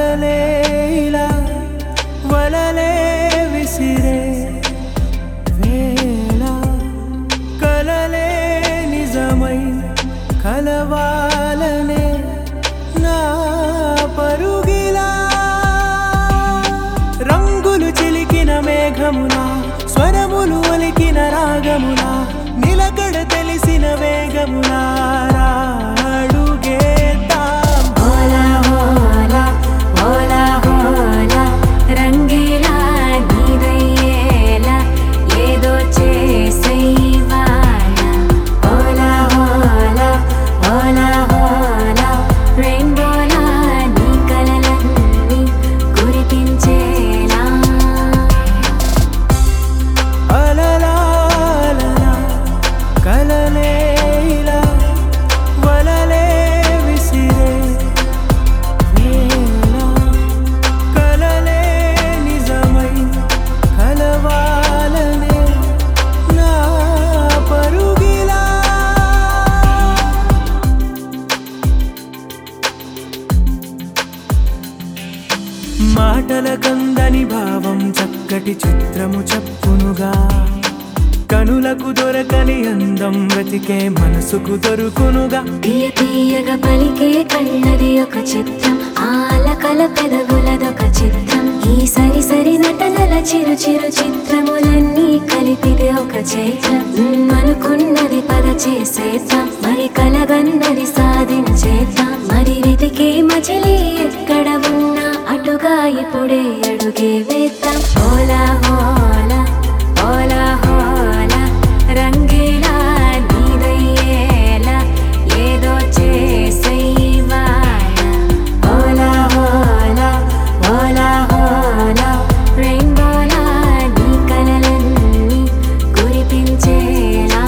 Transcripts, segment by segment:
కలలే ఇలా వలలే విసిరే వేళ కలలే నిజమై కలవాలనే నా పరుగిలా రంగులు చిలికిన మేఘములా స్వరములు ఒలికిన రాగములా నిలకడ తెలిసిన వేగములా అడుగేద్దాం హోలా హోలా హోలా హోలా రంగీలా నీదయ్యేలా ఏదో చేసేవాళ్ళ హోలా హోలా హోలా హోలా రెయిన్బోలా నీ కలలన్నీ కురిపించేలా అలలాలలా కలలే ఇలా వలలే విసిరే వేళ కలలే నిజమై కలవాలనే నా పరుగిలా మాటల కందని భావం చక్కటి చిత్రము చెప్పునుగా కనులకు దొరకని అందం వెతికే మనసుకు దొరుకునుగా తీయ తీయగా పలికే కళ్ళది ఒక చిత్రం ఆలకల పెదవులదొక చిత్రం ఈ సరి సరి నటనల చిరు చిరు చిత్రములన్నీ కలిపిది ఒక చైత్రం మ్మ్ అనుకున్నది పద చేసేద్దాం మరి కలగన్నది సాధించేద్దాం మరి వెతికే మజిలీ ఎక్కడ ఉన్నా అటుగా ఇప్పుడే అడుగే వేద్దాం హోలా హోలా హోలా హోలా రంగీలా నీదయ్యేలా ఏదో చేసేవాళ్ళ హోలా హోలా హోలా హోలా రెయిన్బోలా నీ కలలన్నీ కురిపించేలా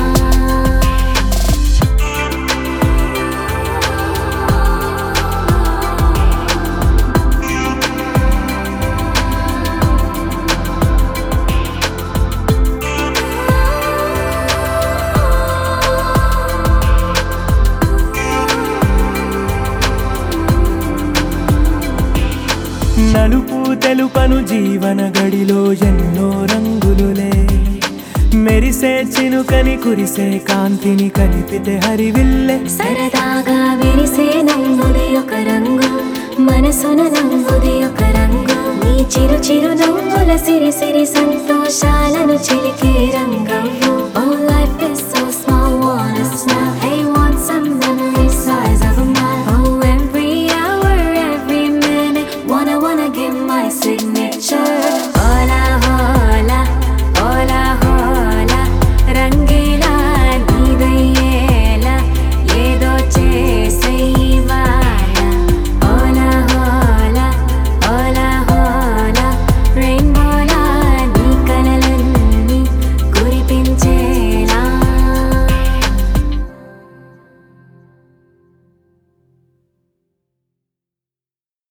నలుపు తెలుపను జీవన గడిలో ఎన్నో రంగులులే మెరిసే చినుకని కురిసే కాంతిని కలిపితే హరివిల్లే సరదాగా విరిసే నవ్వుది ఒక రంగు మనసున నవ్వుది ఒక రంగు నీ చిరు చిరు నవ్వుల సిరి సిరి సంతోషాలను చిలికే రంగం